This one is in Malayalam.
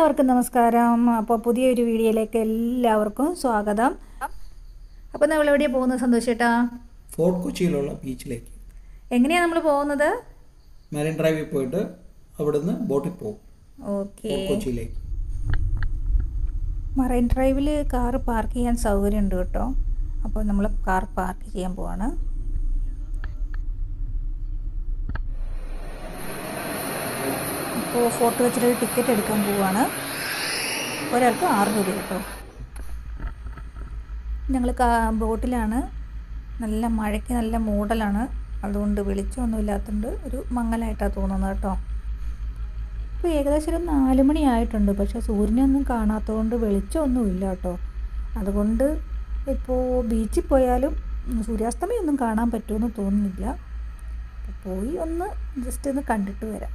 എല്ലാവർക്കും നമസ്കാരം അപ്പോൾ പുതിയൊരു വീഡിയോയിലേക്ക് എല്ലാവർക്കും സ്വാഗതം അപ്പോൾ നമ്മൾ എവിടെയാണ് പോകുന്നത് സന്തോഷേട്ടാ ഫോർട്ട് കൊച്ചിയിലുള്ള ബീച്ചിലേക്ക് എങ്ങനെയാണ് നമ്മൾ പോകുന്നത് മറൈൻ ഡ്രൈവിൽ പോയിട്ട് അവിടുന്ന് ബോട്ടിൽ പോകും ഓക്കെ ഫോർട്ട് കൊച്ചിയിലേക്ക് മറൈൻ ഡ്രൈവിൽ കാർ പാർക്ക് ചെയ്യാൻ സൗകര്യമുണ്ട് കേട്ടോ അപ്പോൾ നമ്മൾ കാർ പാർക്ക് ചെയ്യാൻ പോവാണ് ഇപ്പോൾ ഫോർട്ട് വെച്ചിട്ട് ടിക്കറ്റ് എടുക്കാൻ പോവാണ് ഒരാൾക്ക് ആറ് രൂപ കേട്ടോ ഞങ്ങൾ കാ ബോട്ടിലാണ് നല്ല മഴയ്ക്ക് നല്ല മൂടലാണ് അതുകൊണ്ട് വെളിച്ചമൊന്നും ഇല്ലാത്തതുകൊണ്ട് ഒരു മങ്ങലായിട്ടാണ് തോന്നുന്നത് കേട്ടോ ഇപ്പോൾ ഏകദേശം ഒരു നാല് മണി ആയിട്ടുണ്ട് പക്ഷേ സൂര്യനൊന്നും കാണാത്തതുകൊണ്ട് വെളിച്ചമൊന്നും ഇല്ല കേട്ടോ അതുകൊണ്ട് ഇപ്പോൾ ബീച്ചിൽ പോയാലും സൂര്യാസ്തമയമൊന്നും കാണാൻ പറ്റുമെന്ന് തോന്നുന്നില്ല അപ്പോൾ പോയി ഒന്ന് ജസ്റ്റ് ഒന്ന് കണ്ടിട്ട് വരാം